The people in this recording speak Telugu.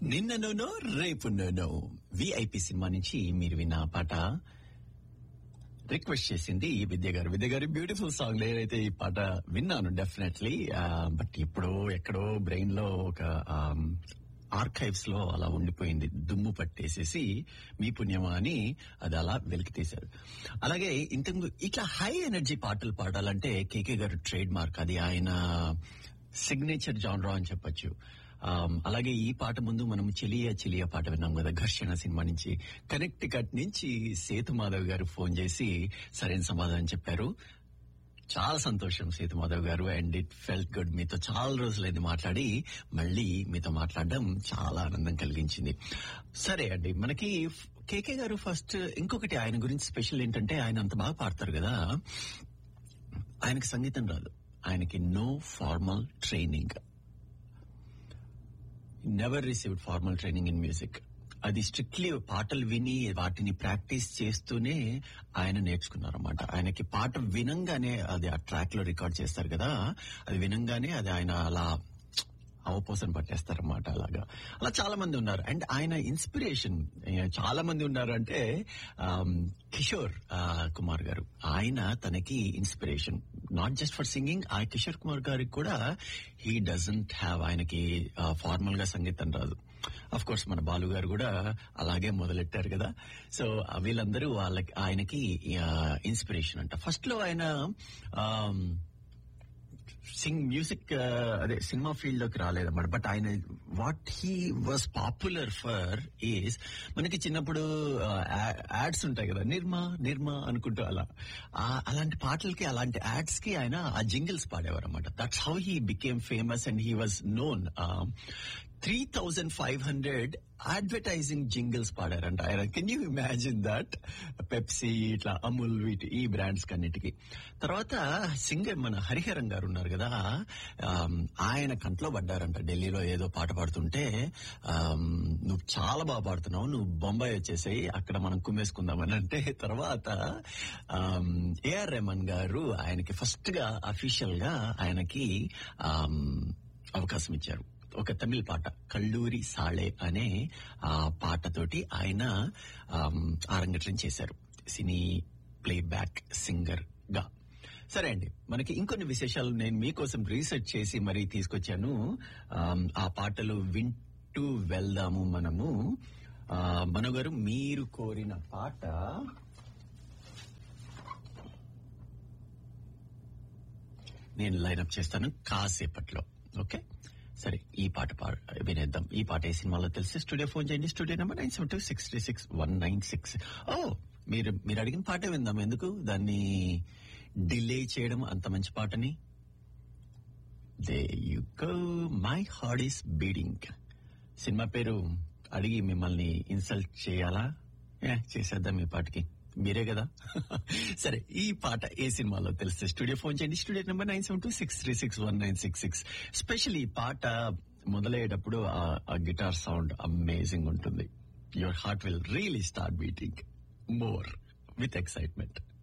నిన్ననోనో రేపునోనో విఐపి సినిమా నుంచి మీరు విన్న ఆ పాట రిక్వెస్ట్ చేసింది విద్య గారు విద్య గారి బ్యూటిఫుల్ సాంగ్ నేనైతే ఈ పాట విన్నాను డెఫినెట్లీ బట్ ఇప్పుడు ఎక్కడో బ్రెయిన్ లో ఒక ఆర్కైవ్స్ లో అలా ఉండిపోయింది దుమ్ము పట్టేసేసి మీ పుణ్యమా అని అది అలా వెలికి తీశారు అలాగే ఇంతకు ఇట్లా హై ఎనర్జీ పాటలు పాడాలంటే కేకే గారు ట్రేడ్ మార్క్ అది ఆయన సిగ్నేచర్ జాన్రా అని చెప్పొచ్చు Um, అలాగే ఈ పాట ముందు మనం చెలియ చెలియ పాట విన్నాం కదా ఘర్షణ సినిమా నుంచి కనెక్టికట్ నుంచి సేతు మాధవ్ గారు ఫోన్ చేసి సరైన సమాధానం చెప్పారు చాలా సంతోషం సేతు మాధవ్ గారు అండ్ ఇట్ ఫెల్ట్ గుడ్ మీతో చాలా రోజులైంది మాట్లాడి మళ్ళీ మీతో మాట్లాడడం చాలా ఆనందం కలిగించింది సరే అండి మనకి కేకే గారు ఫస్ట్ ఇంకొకటి ఆయన గురించి స్పెషల్ ఏంటంటే ఆయన అంత బాగా పాడతారు కదా ఆయనకి సంగీతం రాదు ఆయనకి no formal training never received formal training in music అది స్ట్రిక్ట్లీ పాటలు విని వాటిని ప్రాక్టీస్ చేస్తూనే ఆయన నేర్చుకున్నారన్నమాట ఆయనకి పాట వినంగానే అది ఆ ట్రాక్ లో రికార్డ్ చేస్తారు కదా అది వినంగానే అది ఆయన అలా అవపోసన పట్టేస్తారన్నమాట అలాగా అలా చాలా మంది ఉన్నారు అండ్ ఆయన ఇన్స్పిరేషన్ చాలా మంది ఉన్నారు అంటే ఆమ్, కిషోర్ ఆ, కుమార్ గారు ఆయన తనకి inspiration not just for singing ఆ కిషోర్ కుమార్ గారికి కూడా హీ డజంట్ హ్యావ్ ఆయనకి ఫార్మల్ గా సంగీతం రాదు అఫ్ కోర్స్ మన బాలు గారు కూడా అలాగే మొదలెట్టారు కదా సో వీళ్ళందరూ వాళ్ళకి ఆయనకి ఇన్స్పిరేషన్ అంట ఫస్ట్ లో ఆయన ఆమ్, సింగ్ మ్యూజిక్ అదే సినిమా ఫీల్డ్ లోకి రాలేదన్నమాట బట్ ఆయన what he was popular for is మనకి చిన్నప్పుడు యాడ్స్ ఉంటాయి కదా నిర్మా నిర్మా అనుకుంటూ అలా ఆ- అలాంటి పాటలకి అలాంటి యాడ్స్ కి ఆయన ఆ జింగిల్స్ పాడేవారు అనమాట that's how he became famous and he was known three thousand five hundred advertising jingles పాడారంట ఆయన can you imagine that Pepsi ఇట్లా అమూల్ వీటి ఈ బ్రాండ్స్ కన్నిటికి తర్వాత సింగర్ మన హరిహరన్ గారు ఉన్నారు కదా ఆమ్, ఆయన కంట్లో పడ్డారంట ఢిల్లీలో ఏదో పాట పాడుతుంటే ఆమ్, నువ్వు చాలా బాగా పాడుతున్నావు నువ్వు బొంబాయి వచ్చేసాయి అక్కడ మనం కుమ్మేసుకుందామని అంటే తర్వాత ఏఆర్ రెహమాన్ గారు ఆయనకి ఫస్ట్ గా అఫీషియల్ గా ఆయనకి ఆమ్, అవకాశం ఇచ్చారు ఒక తమిళ పాట కల్లూరి సాళే అనే ఆ పాటతోటి ఆయన ఆమ్, అరంగేట్రం చేశారు సినీ ప్లే బ్యాక్ సింగర్ గా సరే అండి మనకి ఇంకొన్ని విశేషాలు నేను మీకోసం రీసెర్చ్ చేసి మరీ తీసుకొచ్చాను ఆమ్, ఆ పాటలు వింటూ వెళ్దాము మనము ఆ, మను గారు మీరు కోరిన పాట నేను లైన్అప్ చేస్తాను కాసేపట్లో ఓకే సరే ఈ పాట పా- వినేద్దాం ఈ పాట ఏ సినిమాలో తెలిసి స్టూడియో ఫోన్ చేయండి studio number nine seven two six three six one nine six O మీరు మీరు అడిగిన పాటే విందాం ఎందుకు దాన్ని డిలే చేయడం అంత మంచి పాటని there you go my heart is beating cinema పేరు అడిగి మిమ్మల్ని ఇన్సల్ట్ చేయాలా ఏ చేసేద్దాం ఈ పాటకి మీరే కదా సరే ఈ పాట ఏ సినిమాలో తెలిస్తే స్టూడియో ఫోన్ చేయండి studio number nine seven two six three six one nine six six special ఈ పాట మొదలయ్యేటప్పుడు ఆ- ఆ గిటార్ సౌండ్ అమేజింగ్ ఉంటుంది your heart will really start beating more with excitement